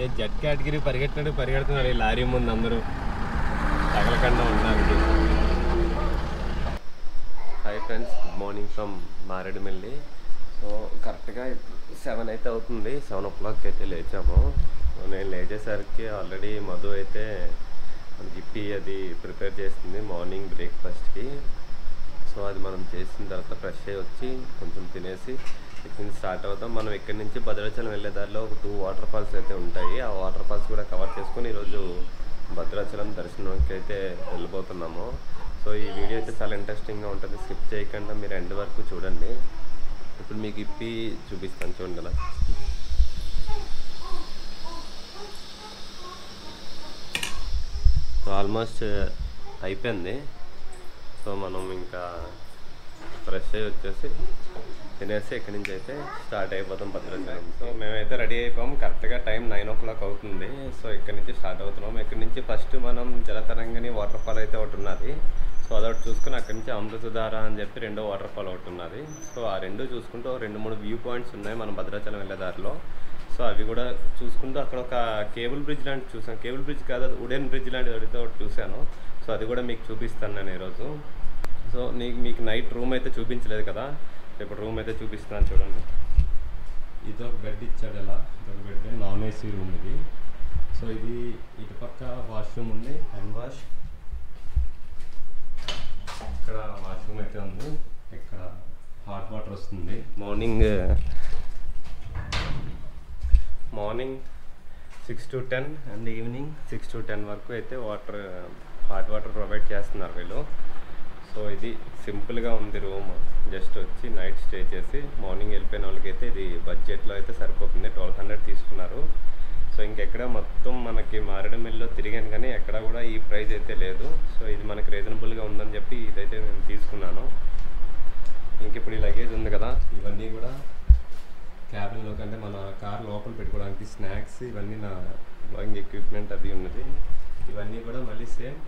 ఏ jet category పరిగెట్టినట్టు పరిగెడుతున్నారు ఈ lorry ముందు అందరూ తగలకుండా ఉండడానికి hi friends good morning from Maredumilli so కరెక్ట్గా సెవెన్ అయితే అవుతుంది సెవెన్ ఓ క్లాక్ అయితే లేచాము సో నేను లేచేసరికి ఆల్రెడీ మధు అయితే గిప్పి అది ప్రిపేర్ చేస్తుంది మార్నింగ్ బ్రేక్ఫాస్ట్కి సో అది మనం చేసిన తర్వాత ఫ్రెష్ అయ్యి వచ్చి కొంచెం తినేసి ఇక్కడి నుంచి స్టార్ట్ అవుతాం మనం ఇక్కడి నుంచి భద్రాచలం వెళ్ళే దారిలో ఒక టూ వాటర్ ఫాల్స్ అయితే ఉంటాయి ఆ వాటర్ ఫాల్స్ కూడా కవర్ చేసుకొని ఈరోజు భద్రాచలం దర్శనంకి అయితే వెళ్ళిపోతున్నాము సో ఈ వీడియో అయితే చాలా ఇంట్రెస్టింగ్గా ఉంటుంది స్కిప్ చేయకుండా మీరు ఎండ్ వరకు చూడండి ఇప్పుడు మీకు ఇప్పి చూపిస్తాను చూడండి అలా సో ఆల్మోస్ట్ అయిపోయింది సో మనం ఇంకా ఫ్రెష్ అయ్యి వచ్చేసి తినేసి ఇక్కడి నుంచి అయితే స్టార్ట్ అయిపోతాం భద్రాచలం సో మేమైతే రెడీ అయిపోయాం కరెక్ట్గా టైం నైన్ ఓ క్లాక్ అవుతుంది సో ఇక్కడి నుంచి స్టార్ట్ అవుతున్నాం ఇక్కడి నుంచి ఫస్ట్ మనం జలతరంగిణి వాటర్ ఫాల్ అయితే ఒకటి ఉన్నది సో అదొకటి చూసుకుని అక్కడి నుంచి అమృతధార అని చెప్పి రెండో వాటర్ ఫాల్ ఒకటి ఉన్నది సో ఆ రెండు చూసుకుంటూ ఓ రెండు మూడు వ్యూ పాయింట్స్ ఉన్నాయి మనం భద్రాచలం వెళ్ళే దారిలో సో అవి కూడా చూసుకుంటూ అక్కడ ఒక కేబుల్ బ్రిడ్జ్ లాంటి చూసాను కేబుల్ బ్రిడ్జ్ కాదు అది ఉడెన్ బ్రిడ్జ్ లాంటిది అయితే ఒకటి చూశాను సో అది కూడా మీకు చూపిస్తాను నేను ఈరోజు సో నీకు మీకు నైట్ రూమ్ అయితే చూపించలేదు కదా ఇప్పుడు రూమ్ అయితే చూపిస్తున్నాను చూడండి ఇది ఒక బెడ్ ఇచ్చాడు ఎలా ఇదొక బెడ్ నాన్ ఏసీ రూమ్ ఇది సో ఇది ఇటుపక్క వాష్రూమ్ ఉంది హ్యాండ్ వాష్ ఇక్కడ వాష్రూమ్ అయితే ఉంది ఇక్కడ హాట్ వాటర్ వస్తుంది morning morning six to ten and evening six to ten వరకు అయితే వాటర్ హాట్ వాటర్ ప్రొవైడ్ చేస్తున్నారు వీళ్ళు సో ఇది సింపుల్గా ఉంది రూమ్ జస్ట్ వచ్చి నైట్ స్టే చేసి మార్నింగ్ వెళ్ళిపోయిన వాళ్ళకి అయితే ఇది బడ్జెట్లో అయితే సరిపోతుంది ట్వెల్వ్ హండ్రెడ్ తీసుకున్నారు సో ఇంకెక్కడ మొత్తం మనకి మారేడుమిల్లిలో తిరిగాను కానీ ఎక్కడ కూడా ఈ ప్రైస్ అయితే లేదు సో ఇది మనకి రీజనబుల్గా ఉందని చెప్పి ఇదైతే నేను తీసుకున్నాను ఇంక ఇప్పుడు ఈ లగేజ్ ఉంది కదా ఇవన్నీ కూడా క్యాబిన్లో కంటే మన కార్ లోపల పెట్టుకోవడానికి స్నాక్స్ ఇవన్నీ నా డ్రాయింగ్ ఎక్విప్మెంట్ అది ఉన్నది ఇవన్నీ కూడా మళ్ళీ సేమ్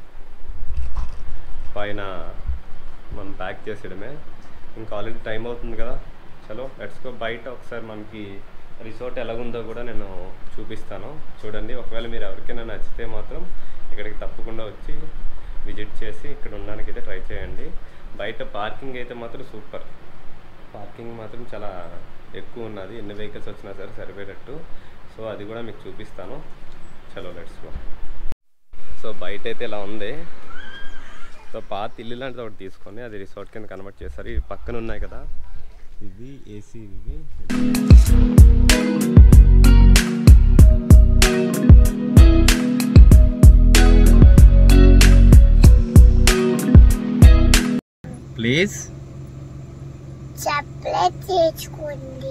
పైన మనం ప్యాక్ చేసేయడమే ఇంకా ఆల్రెడీ టైం అవుతుంది కదా చలో లెట్స్ గో బయట ఒకసారి మనకి రిసార్ట్ ఎలాగుందో కూడా నేను చూపిస్తాను చూడండి ఒకవేళ మీరు ఎవరికైనా నచ్చితే మాత్రం ఇక్కడికి తప్పకుండా వచ్చి విజిట్ చేసి ఇక్కడ ఉండడానికి అయితే ట్రై చేయండి బయట పార్కింగ్ అయితే మాత్రం సూపర్ పార్కింగ్ మాత్రం చాలా ఎక్కువ ఉన్నది ఎన్ని వెహికల్స్ వచ్చినా సరే సరిపోయేటట్టు సో అది కూడా మీకు చూపిస్తాను చలో లెట్స్ గో సో బయట అయితే ఇలా ఉంది సో పాత ఇల్లు లాంటిది ఒకటి తీసుకొని అది రిసార్ట్ కింద కన్వర్ట్ చేస్తారు ఇవి పక్కన ఉన్నాయి కదా ఇవి ఏసీ ఇవి ప్లీజ్ చాక్లెట్ తెచ్చుకుంది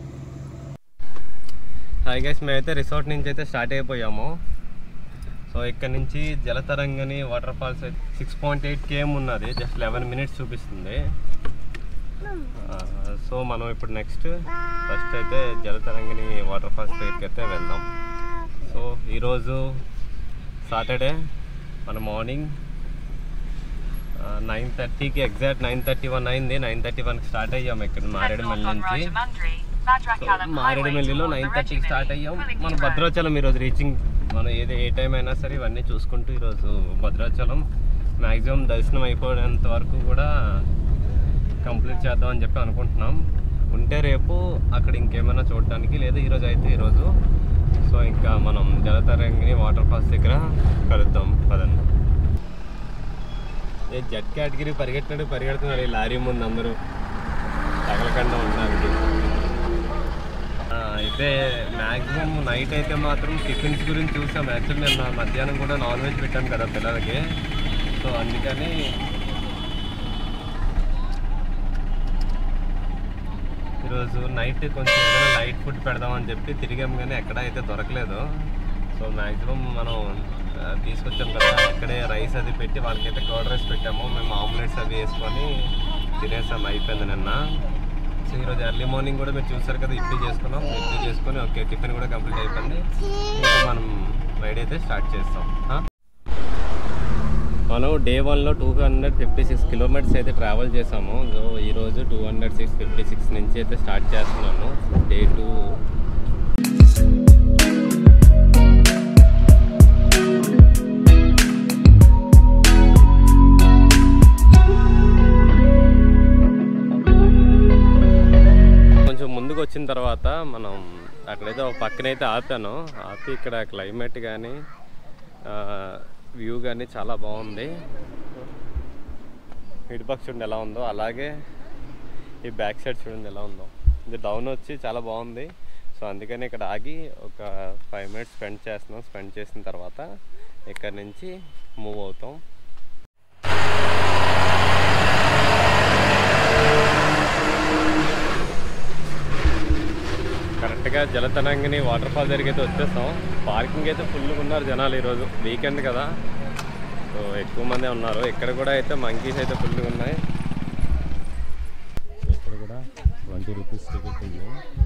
హాయ్ గైస్ మేమైతే రిసార్ట్ నుంచి అయితే స్టార్ట్ అయిపోయాము సో ఇక్కడ నుంచి Jalatarangini water falls six point eight km ఉన్నది జస్ట్ లెవెన్ మినిట్స్ చూపిస్తుంది ఆ, సో మనం ఇప్పుడు నెక్స్ట్ ఫస్ట్ అయితే జలతరంగిని వాటర్ ఫాల్స్ దగ్గరికి అయితే వెళ్దాం సో ఈరోజు సాటర్డే మన మార్నింగ్ నైన్ థర్టీకి ఎగ్జాక్ట్ నైన్ థర్టీ వన్ అయింది నైన్ థర్టీ వన్కి స్టార్ట్ అయ్యాము ఇక్కడ మారేడుమల్లి నుంచి సో మారేడుమల్లిలో నైన్ థర్టీకి స్టార్ట్ అయ్యాం మన భద్రాచలం ఈరోజు రీచింగ్ మనం ఏది ఏ టైం అయినా సరే ఇవన్నీ చూసుకుంటూ ఈరోజు భద్రాచలం మ్యాక్సిమం దర్శనం అయిపోయేంత వరకు కూడా కంప్లీట్ చేద్దాం అని చెప్పి అనుకుంటున్నాం ఉంటే రేపు అక్కడ ఇంకేమైనా చూడడానికి లేదా ఈరోజు అయితే ఈరోజు సో ఇంకా మనం జలతరంగిని వాటర్ ఫాల్స్ దగ్గర కలుద్దాం పదండి ఏ జెట్ కేటగిరీ పరిగెట్టినట్టు పరిగెడుతున్నారు ఈ లారీ ముందు అందరూ తగలకుండా ఉండడానికి ఆ, అయితే మ్యాక్సిమం నైట్ అయితే మాత్రం టిఫిన్స్ గురించి చూసాం యాక్చువల్ నేను నా మధ్యాహ్నం కూడా నాన్ వెజ్ పెట్టాను కదా పిల్లలకి సో అందుకని ఈరోజు నైట్ కొంచెం ఏదైనా లైట్ ఫుడ్ పెడదామని చెప్పి తిరిగాం కానీ ఎక్కడ అయితే దొరకలేదు సో మ్యాక్సిమం మనం ఆ, తీసుకొచ్చాం కదా అక్కడే రైస్ అది పెట్టి వాళ్ళకైతే కర్డ్ రైస్ పెట్టాము మేము ఆమ్లెట్స్ అవి వేసుకొని తినేసాం అయిపోయింది నిన్న సో ఈరోజు ఎర్లీ మార్నింగ్ కూడా మీరు చూసారు కదా ఇడ్లీ చేసుకున్నాం ఇడ్లీ చేసుకొని ఓకే టిఫిన్ కూడా కంప్లీట్ అయిపోయింది ఇంకా మనం రైడ్ అయితే స్టార్ట్ చేస్తాం ఆ? మనం డే వన్లో two hundred fifty six kilometres అయితే ట్రావెల్ చేసాము సో ఈరోజు two hundred six fifty six నుంచి అయితే స్టార్ట్ చేస్తున్నాను డే టూ వచ్చిన తర్వాత మనం అక్కడైతే ఒక పక్కనైతే ఆపాను ఆపి ఇక్కడ క్లైమేట్ కానీ వ్యూ కానీ చాలా బాగుంది ఇటుపక్క చూడండి ఎలా ఉందో అలాగే ఈ బ్యాక్ సైడ్ చూడండి ఎలా ఉందో ఇది డౌన్ వచ్చి చాలా బాగుంది సో అందుకని ఇక్కడ ఆగి ఒక ఫైవ్ మినిట్స్ స్పెండ్ చేస్తున్నాం స్పెండ్ చేసిన తర్వాత ఇక్కడ నుంచి మూవ్ అవుతాం కరెక్ట్గా జలతరంగిని వాటర్ ఫాల్ దగ్గరికి అయితే వచ్చేస్తాం పార్కింగ్ అయితే ఫుల్గా ఉన్నారు జనాలు ఈరోజు వీకెండ్ కదా సో ఎక్కువ మందే ఉన్నారు ఇక్కడ కూడా అయితే మంకీస్ అయితే ఫుల్గా ఉన్నాయి ఇక్కడ కూడా ట్వంటీ రూపీస్ టికెట్ ఉంది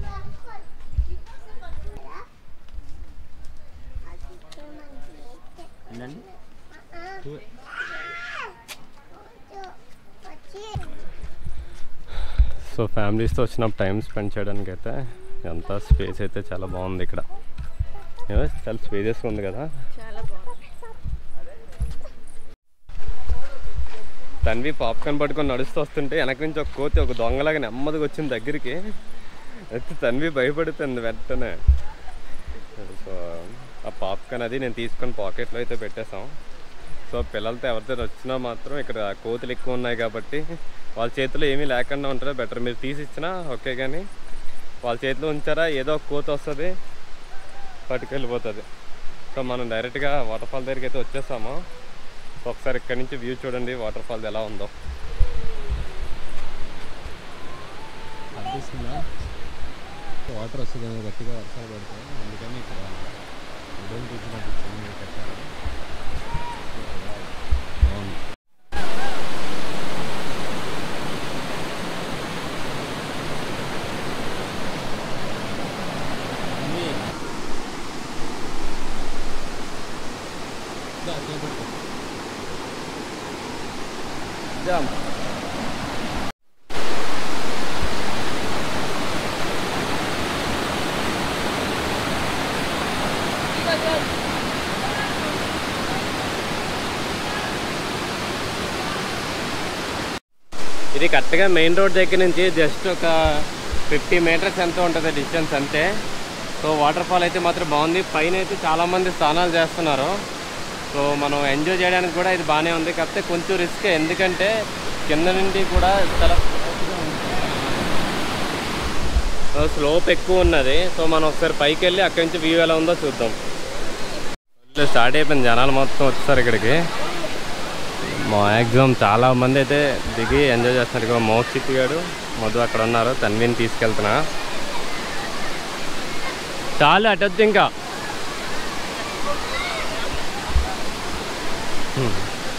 ఏంటండి సో ఫ్యామిలీస్తో వచ్చినప్పుడు టైం స్పెండ్ చేయడానికి అయితే ఎంత స్పేస్ అయితే చాలా బాగుంది ఇక్కడ ఏమో చాలా స్పేసెస్ ఉంది కదా చాలా బాగుంది తన్వి పాప్కార్న్ పట్టుకొని నడుస్తూ వస్తుంటే వెనక నుంచి ఒక కోతి ఒక దొంగలాగా నెమ్మదిగా వచ్చింది దగ్గరికి అయితే తన్వి భయపడుతుంది వెంటనే సో ఆ పాప్కార్న్ అది నేను తీసుకొని పాకెట్లో అయితే పెట్టేశాం సో పిల్లలతో ఎవరితో వచ్చినా మాత్రం ఇక్కడ కోతులు ఎక్కువ ఉన్నాయి కాబట్టి వాళ్ళ చేతిలో ఏమీ లేకుండా ఉంటారో బెటర్ మీరు తీసి ఇచ్చినా ఓకే కానీ వాళ్ళ చేతిలో ఉంచారా ఏదో ఒక కోత వస్తుంది పట్టుకెళ్ళిపోతుంది సో మనం డైరెక్ట్గా వాటర్ ఫాల్ దగ్గరికి అయితే వచ్చేసాము సో ఒకసారి ఇక్కడ నుంచి వ్యూ చూడండి వాటర్ ఫాల్ ఎలా ఉందో అనిపిస్తుందా వాటర్ వస్తుంది గట్టిగా వర్షాలు పడతాయి అందుకని ఇక్కడ ఉదయం తీసినట్టు చిన్నగా కట్టారు బాగుంది అన్నీ దా, చేపట్టు. జామ్ ఇది కరెక్ట్గా మెయిన్ రోడ్ దగ్గర నుంచి జస్ట్ ఒక ఫిఫ్టీ మీటర్స్ ఎంత ఉంటుంది డిస్టెన్స్ అంతే సో వాటర్ ఫాల్ అయితే మాత్రం బాగుంది పైన అయితే చాలామంది స్నానాలు చేస్తున్నారు సో మనం ఎంజాయ్ చేయడానికి కూడా ఇది బాగానే ఉంది కాకపోతే కొంచెం రిస్క్ ఎందుకంటే కింద నుండి కూడా చాలా స్లోప్ ఎక్కువ ఉన్నది సో మనం ఒకసారి పైకి వెళ్ళి అక్కడి నుంచి వ్యూ ఎలా ఉందో చూద్దాం స్టార్ట్ అయిపోయింది జనాలు మొత్తం వచ్చేసారు ఇక్కడికి మ్యాక్సిమం చాలా మంది అయితే దిగి ఎంజాయ్ చేస్తున్నారు ఇక్కడ మోక్షిత్ గారు మధు అక్కడ ఉన్నారు తన్విని తీసుకెళ్తున్నా చాలు అటొద్దు ఇంకా హ్మ్.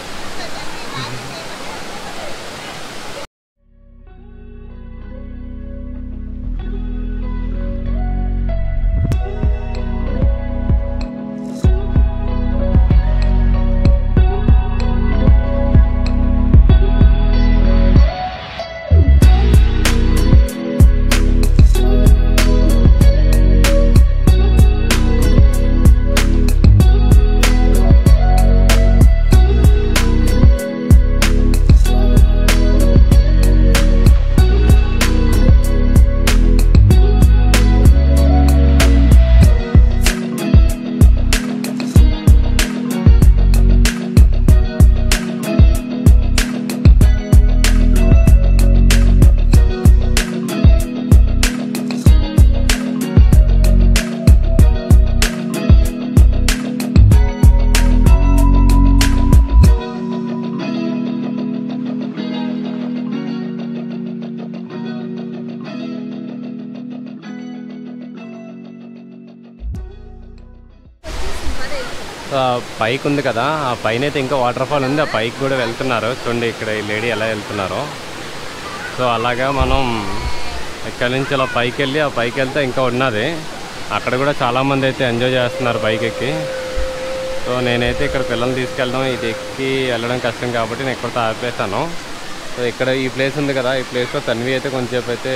సో ఆ పైకి ఉంది కదా ఆ పైన అయితే ఇంకా వాటర్ ఫాల్ ఉంది ఆ పైకి కూడా వెళ్తున్నారు చూడండి ఇక్కడ ఈ లేడీ ఎలా వెళ్తున్నారో సో అలాగా మనం ఇక్కడ నుంచి అలా పైకి వెళ్ళి ఆ పైకి వెళ్తే ఇంకా ఉన్నది అక్కడ కూడా చాలామంది అయితే ఎంజాయ్ చేస్తున్నారు బైక్ ఎక్కి సో నేనైతే ఇక్కడ పిల్లల్ని తీసుకెళ్ళడం ఇది ఎక్కి వెళ్ళడం కష్టం కాబట్టి నేను ఇక్కడితో ఆపేసాను సో ఇక్కడ ఈ ప్లేస్ ఉంది కదా ఈ ప్లేస్లో తన్వి అయితే కొంచెంసేపు అయితే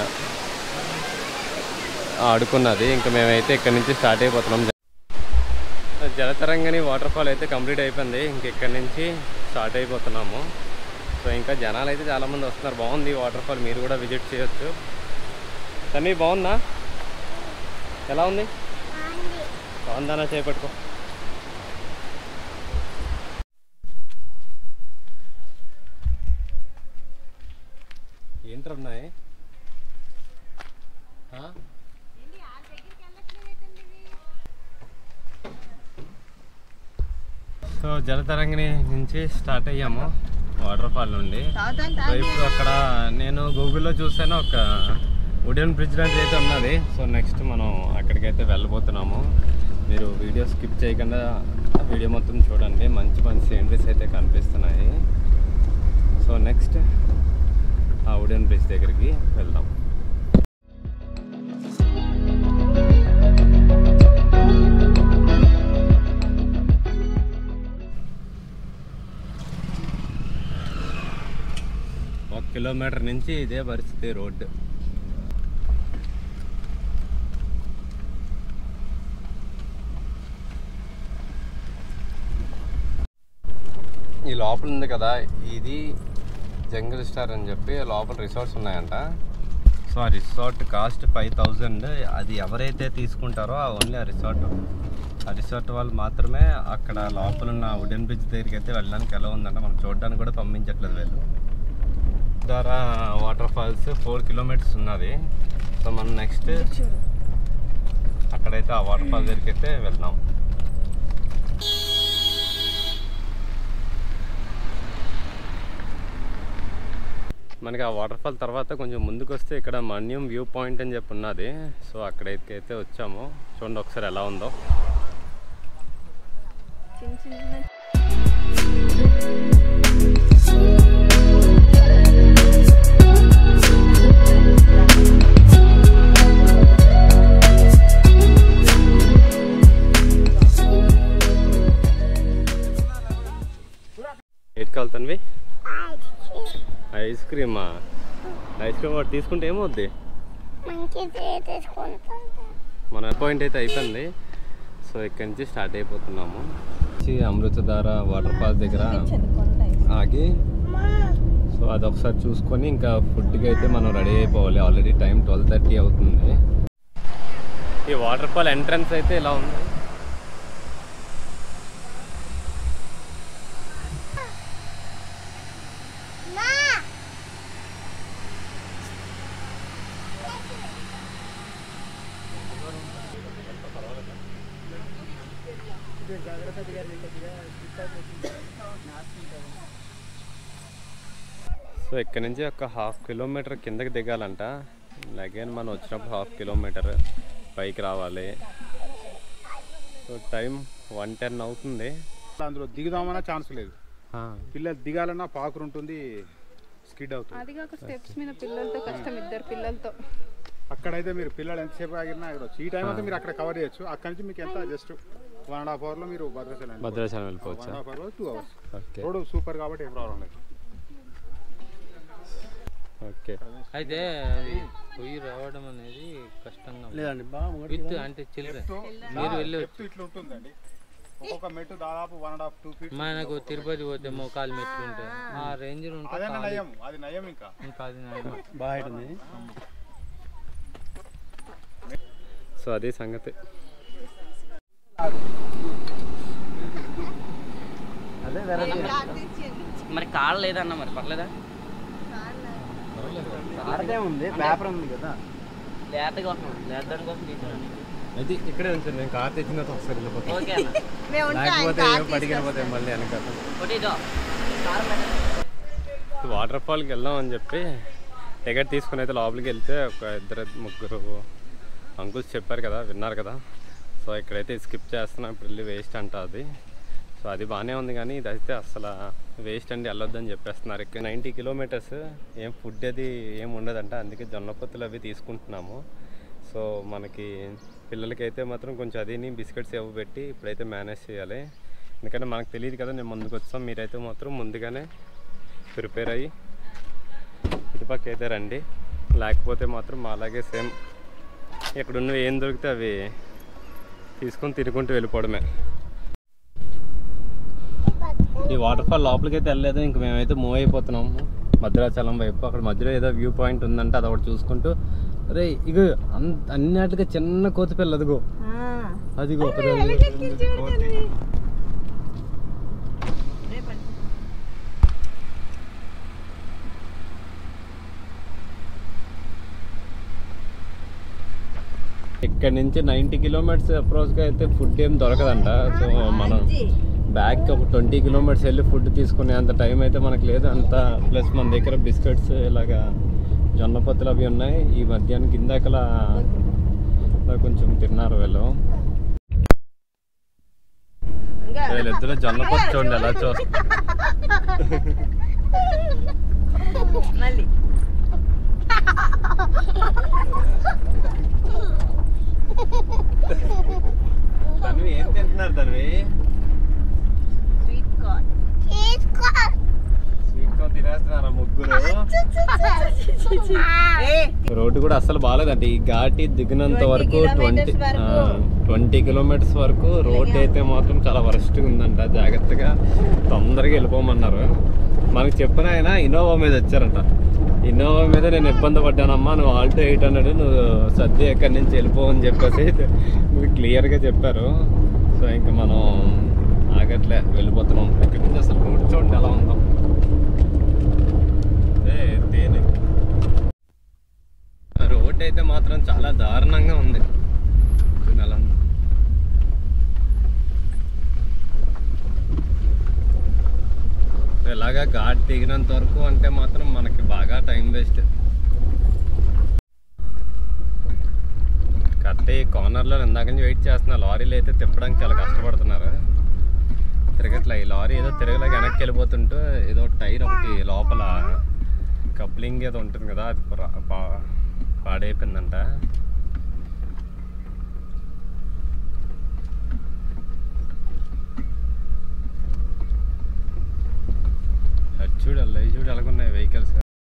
ఆడుకున్నది ఇంకా మేమైతే ఇక్కడ నుంచి స్టార్ట్ అయిపోతున్నాం జలతరంగని వాటర్ ఫాల్ అయితే కంప్లీట్ అయిపోయింది ఇంక ఇక్కడ నుంచి స్టార్ట్ అయిపోతున్నాము సో ఇంకా జనాలు అయితే చాలామంది వస్తున్నారు బాగుంది వాటర్ ఫాల్ మీరు కూడా విజిట్ చేయొచ్చు తన్ని బాగుందా ఎలా ఉంది బాగుంది బాగుందానా చేపట్టుకో ఏంటున్నాయి సో జలతరంగిణి నుంచి స్టార్ట్ అయ్యాము వాటర్ ఫాల్ నుండి సో ఇప్పుడు అక్కడ నేను గూగుల్లో చూసాను ఒక వుడెన్ బ్రిడ్జ్ లాంటిది అయితే ఉన్నది సో నెక్స్ట్ మనం అక్కడికైతే వెళ్ళబోతున్నాము మీరు వీడియో స్కిప్ చేయకుండా వీడియో మొత్తం చూడండి మంచి మంచి సీనరీస్ అయితే కనిపిస్తున్నాయి సో నెక్స్ట్ ఆ వుడెన్ బ్రిడ్జ్ దగ్గరికి వెళ్దాం ఒక కిలోమీటర్ నుంచి ఇదే పరిస్థితి రోడ్డు ఈ లోపల ఉంది కదా ఇది జంగిల్ స్టార్ అని చెప్పి లోపల రిసార్ట్స్ ఉన్నాయంట సో ఆ రిసార్ట్ కాస్ట్ ఫైవ్ థౌజండ్ అది ఎవరైతే తీసుకుంటారో ఆ ఓన్లీ ఆ రిసార్ట్ ఆ రిసార్ట్ వాళ్ళు మాత్రమే అక్కడ లోపల ఉన్న వుడెన్ బ్రిడ్జ్ దగ్గరికి అయితే వెళ్ళడానికి ఎలా ఉందంట మనం చూడడానికి కూడా పంపించట్లేదు వీళ్ళు ద్వారా వాటర్ ఫాల్స్ ఫోర్ కిలోమీటర్స్ ఉన్నది సో మనం నెక్స్ట్ అక్కడైతే ఆ వాటర్ ఫాల్ దగ్గరికి అయితే వెళ్దాం మనకి ఆ వాటర్ ఫాల్ తర్వాత కొంచెం ముందుకు వస్తే ఇక్కడ మన్యం వ్యూ పాయింట్ అని చెప్పి ఉన్నది సో అక్కడైతే అయితే వచ్చాము చూడండి ఒకసారి ఎలా ఉందో చిన్న చిన్న ఎటు వెళ్తాను ఐస్ క్రీమా ఐస్ క్రీమ్ ఒకటి తీసుకుంటే ఏమవుద్ది మంచిది తీసుకుంటాను మన పాయింట్ అయితే అయిపోయింది సో ఇక్కడి నుంచి స్టార్ట్ అయిపోతున్నాము వచ్చి అమృతధార వాటర్ ఫాల్స్ దగ్గర ఆగి సో అది ఒకసారి చూసుకొని ఇంకా ఫుడ్కి అయితే మనం రెడీ అయిపోవాలి ఆల్రెడీ టైం ట్వెల్వ్ థర్టీ అవుతుంది ఈ వాటర్ ఫాల్ ఎంట్రన్స్ అయితే ఇలా ఉంది సో ఇక్కడ నుంచి ఒక హాఫ్ కిలోమీటర్ కిందకి దిగాలంట అగైన్ మనం వచ్చినప్పుడు హాఫ్ కిలోమీటర్ పైకి రావాలి సో టైం వన్ టెన్ అవుతుంది అందులో దిగుదామన్నా ఛాన్స్ లేదు పిల్లలు దిగాలన్నా పాకురు ఉంటుంది స్కిడ్ అవుతుంది అది కాక స్టెప్స్ మీద పిల్లలతో కష్టం ఇద్దరు పిల్లలతో అక్కడైతే మీరు పిల్లలు ఎంతసేపు ఆగినా ఆగవచ్చు ఈ టైం అయితే మీరు అక్కడ కవర్ చేయొచ్చు అక్కడ నుంచి మీకు ఎంత జస్ట్ వన్ అండ్ హాఫ్ అవర్లో మీరు భద్రాచలం భద్రాచలం వన్ వెళ్ళిపోవచ్చా half hour two hours okay road super కాబట్టి ఏం ప్రాబ్లం లేదు ఓకే అయితే అది పొయ్యి రావడం అనేది కష్టంగా లేదండి విత్ అంటే చిల్లర మీరు వెళ్ళి డెప్త్ ఇట్లా ఉంటుందండి ఒక్కొక్క మెట్టు దాదాపు one and half two feet మనకు తిరుపతి పోతే మోకాలు మెట్లు ఉంటాయి ఆ రేంజ్ ఉంటే అదే ఖాళీ. నయం అది నయం ఇంకా ఇంకా అది నయం. సో అది సంగతి మరి కాళ్ళు లేదన్న మరి పర్లేదా లేతగా వస్తున్నాం లేతదాని కోసం తీసుకున్నాను అది ఇక్కడే ఉంచండి నేను కార్ తెచ్చిన తర్వాత ఒకసారి వెళ్ళిపోతాను ఓకే అన్న లేకపోతే ఏం పడికి వెళ్ళిపోతాయి మళ్ళీ వెనకాల ఒకటిదో వాటర్ ఫాల్కి వెళ్దాం అని చెప్పి టికెట్ తీసుకుని అయితే లోపలికి వెళ్తే ఒక ఇద్దరు ముగ్గురు అంకుల్స్ చెప్పారు కదా విన్నారు కదా సో ఇక్కడైతే స్కిప్ చేస్తున్నాం ఇప్పుడు వెళ్ళి వేస్ట్ అంట అది సో అది బాగానే ఉంది కానీ ఇదైతే అసలు వేస్ట్ అండి వెళ్ళొద్దని చెప్పేస్తున్నారు ఇక్కడ నైంటీ కిలోమీటర్స్ ఏం ఫుడ్ అది ఏం ఉండదంట అందుకే జొన్న పొత్తులు అవి తీసుకుంటున్నాము సో మనకి పిల్లలకైతే మాత్రం కొంచెం అదిని బిస్కెట్స్ ఏవో పెట్టి ఇప్పుడైతే మేనేజ్ చేయాలి ఎందుకంటే మనకు తెలియదు కదా నేను ముందుకు వచ్చాం మీరైతే మాత్రం ముందుగానే ప్రిపేర్ అయ్యి ఇటుపక్క అయితే రండి లేకపోతే మాత్రం మా అలాగే సేమ్ ఇక్కడ ఉన్నవి ఏం దొరికితే అవి తీసుకొని తినుకుంటూ వెళ్ళిపోవడమే ఈ వాటర్ ఫాల్ లోపలికి అయితే వెళ్ళలేదు ఇంక మేమైతే మూవ్ అయిపోతున్నాము భద్రాచలం వైపు అక్కడ మధ్యలో ఏదో వ్యూ పాయింట్ ఉందంటే అది ఒకటి చూసుకుంటూ రే ఇగో అన్- అన్నిటిగా చిన్న కోతి పిల్ల అదిగో అదిగో ఇక్కడ నుంచి నైంటీ కిలోమీటర్స్ అప్రోచ్గా అయితే ఫుడ్ ఏం దొరకదంట సో మనం బ్యాక్ ఒక ట్వంటీ కిలోమీటర్స్ వెళ్ళి ఫుడ్ తీసుకునే అంత టైం అయితే మనకు లేదు అంత ప్లస్ మన దగ్గర బిస్కెట్స్ ఇలాగా జొన్న పొత్తులు అవి ఉన్నాయి ఈ మధ్యాహ్నం ఇందాకలా ఇలా కొంచెం తిన్నారు వీళ్ళు వీళ్ళిద్దరు జొన్న పొత్తు చూడండి ఎలా చూస్తారు తన్వి ఏం తింటున్నారు తన్వి తీసుకో స్వీట్ కార్న్ తినేస్తున్నారా ముగ్గురు రోడ్డు కూడా అస్సలు బాగాలేదండి ఈ ఘాటి దిగినంత వరకు ట్వంటీ ట్వంటీ కిలోమీటర్స్ వరకు రోడ్ అయితే మాత్రం చాలా వరస్ట్గా ఉందంట జాగ్రత్తగా తొందరగా వెళ్ళిపోమన్నారు మనకు చెప్పిన ఆయన ఇన్నోవా మీద వచ్చారంట ఇన్నోవా మీద నేను ఇబ్బంది పడ్డానమ్మా నువ్వు ఆల్టో ఎయిట్ హండ్రెడ్ నువ్వు సర్ది ఎక్కడి నుంచి వెళ్ళిపో అని చెప్పేసి మీరు క్లియర్గా చెప్పారు సో ఇంకా మనం ఆగట్లే వెళ్ళిపోతున్నాం ఇక్కడ నుంచి అసలు రోడ్ చూడండి ఎలా ఉందో ఏ తేనె రోడ్ అయితే మాత్రం చాలా దారుణంగా ఉంది చూడండి ఎలా ఉందో. ఇలాగా ఘాట్ దిగినంత వరకు అంటే మాత్రం మనకి బాగా టైం వేస్ట్ కరెక్ట్ ఈ కార్నర్లో ఇందాక నుంచి వెయిట్ చేస్తున్నా లారీలు అయితే తిప్పడానికి చాలా కష్టపడుతున్నారు తిరగట్లే ఈ లారీ ఏదో తిరగలేక వెనక్కి వెళ్ళిపోతుంటూ ఏదో టైర్ ఒకటి లోపల కప్లింగ్ ఏదో ఉంటుంది కదా అది ప్రా- పా- పాడైపోయిందంట అది చూడు అలా ఇవి చూడు ఎలాగున్నాయి వెహికల్స్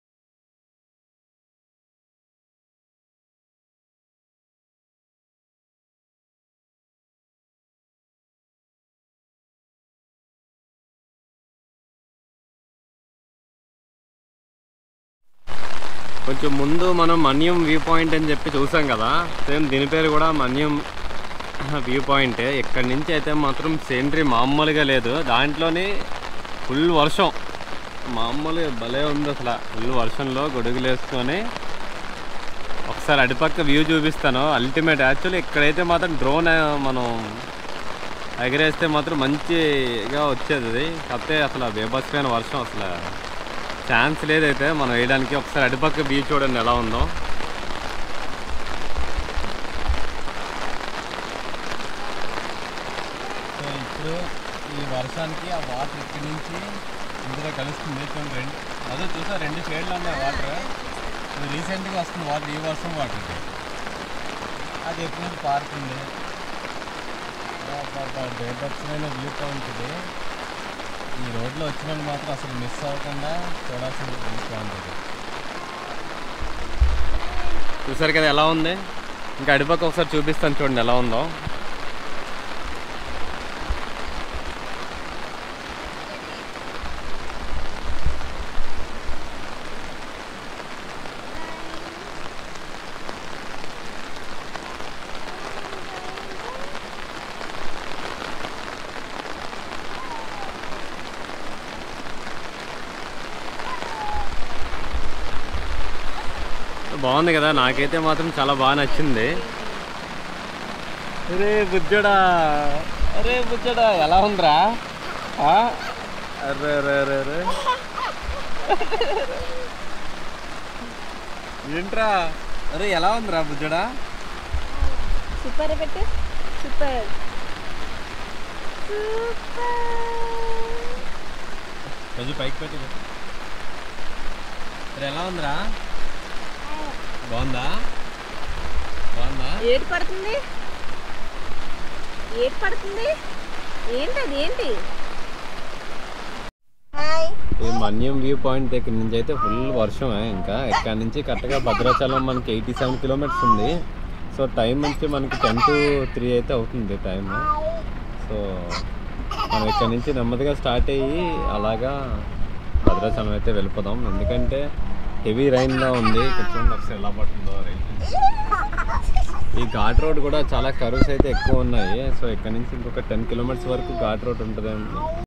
కొంచెం ముందు మనం మన్యం వ్యూ పాయింట్ అని చెప్పి చూసాం కదా సేమ్ దీని పేరు కూడా మన్యం వ్యూ పాయింట్ ఇక్కడి నుంచి అయితే మాత్రం సేంద్రీ మామూలుగా లేదు దాంట్లోని ఫుల్ వర్షం మామూలుగా భలే ఉంది అసలు ఫుల్ వర్షంలో గొడుగులు వేసుకొని ఒకసారి అడిపక్క వ్యూ చూపిస్తాను అల్టిమేట్ యాక్చువల్లీ ఇక్కడైతే మాత్రం డ్రోన్ మనం ఎగరేస్తే మాత్రం మంచిగా వచ్చేది అది కాకపోతే అసలు బేబస్మైన వర్షం అసలు ఛాన్స్ లేదైతే మనం వేయడానికి ఒకసారి అటుపక్క బీచ్ చూడండి ఎలా ఉందో సో ఇప్పుడు ఈ వర్షానికి ఆ వాటర్ ఇక్కడి నుంచి ఇందులో కలుస్తుంది చూడండి రెండు అదే చూసా రెండు షేడ్లు ఉన్నాయి వాటర్ ఇది రీసెంట్గా వస్తుంది వాటర్ ఈ వర్షం వాటర్ అది ఎప్పటి నుంచి పారుతుంది బేబత్సమైన వ్యూ పాయింట్ ఇది ఈ రోడ్లో వచ్చిన వాళ్ళు మాత్రం అసలు మిస్ అవ్వకుండా చూడాల్సిన వ్యూ పాయింట్ ఇది చూసారు కదా ఎలా ఉంది ఇంకా అడిపక్క ఒకసారి చూపిస్తాను చూడండి ఎలా ఉందో బాగుంది కదా నాకైతే మాత్రం చాలా బాగా నచ్చింది అరే బుజ్జడా అరే బుజ్జడా ఎలా ఉందిరా ఆ? అరే అరే అరే అరే ఏంట్రా అరే ఎలా ఉందిరా బుజ్జడా సూపర్ పెట్టు సూపర్ రోజు పైకి పెట్టి అరే ఎలా ఉందిరా బాగుందా బాగుందా ఏడు పడుతుంది ఏడు పడుతుంది ఏంటి అది ఏంటి ఈ మన్యం వ్యూ పాయింట్ దగ్గర నుంచి అయితే ఫుల్ వర్షమే ఇంకా ఇక్కడ నుంచి కరెక్ట్గా భద్రాచలం మనకి ఎయిటీ సెవెన్ కిలోమీటర్స్ ఉంది సో టైం వచ్చి మనకి టెన్ టు త్రీ అయితే అవుతుంది టైం సో మనం ఇక్కడ నుంచి నెమ్మదిగా స్టార్ట్ అయ్యి అలాగా భద్రాచలం అయితే వెళ్ళిపోదాం ఎందుకంటే హెవీ రైన్లా ఉంది ఇక్కడ చూడండి ఒకసారి ఎలా పడుతుందో రైన్ ఈ ఘాట్ రోడ్ కూడా చాలా కరువుస్ అయితే ఎక్కువ ఉన్నాయి సో ఇక్కడ నుంచి ఇంకొక టెన్ కిలోమీటర్స్ వరకు ఘాట్ రోడ్ ఉంటుంది